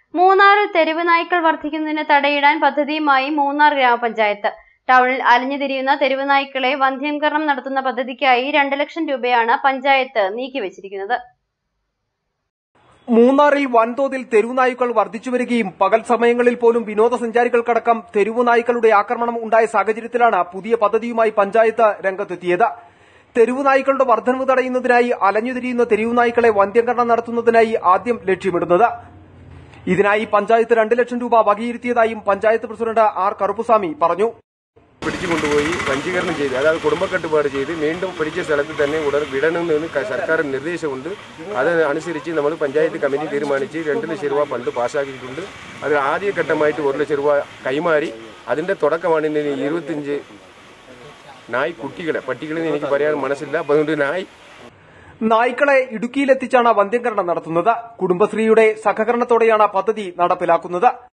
മൂന്നാറിൽ തെരുവ് നായ്ക്കൾ വർദ്ധിക്കുന്നതിന് തടയിടാൻ പദ്ധതിയുമായി മൂന്നാർ ഗ്രാമപഞ്ചായത്ത് ടൗണിൽ അലിഞ്ഞുതിരിയുന്ന തെരുവ് നായ്ക്കളെ വന്ധ്യംകരണം നടത്തുന്ന പദ്ധതിക്കായി രണ്ട് ലക്ഷം രൂപയാണ് പഞ്ചായത്ത് നീക്കിവച്ചിരിക്കുന്നത് മൂന്നാറിൽ വൻതോതിൽ തെരുവുനായ്ക്കൾ വർദ്ധിച്ചുവരികയും പകൽ സമയങ്ങളിൽ പോലും വിനോദസഞ്ചാരികൾക്കടക്കം തെരുവുനായ്ക്കളുടെ ആക്രമണം ഉണ്ടായ സാഹചര്യത്തിലാണ് പുതിയ പദ്ധതിയുമായി പഞ്ചായത്ത് രംഗത്തെത്തിയത് തെരുവുനായ്ക്കളുടെ വർധനവ് തടയുന്നതിനായി അലഞ്ഞുതിരിയുന്ന തെരുവുനായ്ക്കളെ വന്ധ്യംകരണം നടത്തുന്നതിനായി ആദ്യം ലക്ഷ്യമിടുന്നത് ഇതിനായി പഞ്ചായത്ത് രണ്ട് ലക്ഷം രൂപ വകയിരുത്തിയതായും പഞ്ചായത്ത് പ്രസിഡന്റ് ആർ കറുപ്പുസ്വാമി പറഞ്ഞു പിടിച്ചു കൊണ്ടുപോയി വഞ്ചീകരണം ചെയ്ത് അതായത് കുടുംബക്കട്ടുപാട് ചെയ്ത് വീണ്ടും പിടിച്ച സ്ഥലത്ത് തന്നെ ഉടൻ വിടണമെന്ന് ക- സർക്കാർ നിർദ്ദേശമുണ്ട് അത് അനുസരിച്ച് നമ്മൾ പഞ്ചായത്ത് കമ്മിറ്റി തീരുമാനിച്ച് രണ്ട് ലക്ഷം രൂപ ഫണ്ട് പാസ്സാക്കിയിട്ടുണ്ട് അത് ആദ്യഘട്ടമായിട്ട് ഒരു ലക്ഷം രൂപ കൈമാറി അതിന്റെ തുടക്കമാണ് ഇന്ന് ഇരുപത്തിയഞ്ച് നായ് കുട്ടികളെ പട്ടികളെന്ന് എനിക്ക് പറയാൻ മനസ്സില്ല അപ്പോൾ അതുകൊണ്ട് നായ് നായ്ക്കളെ ഇടുക്കിയിലെത്തിച്ചാണ് വന്ധ്യംകരണം നടത്തുന്നത് കുടുംബശ്രീയുടെ സഹകരണത്തോടെയാണ് പദ്ധതി നടപ്പിലാക്കുന്നത്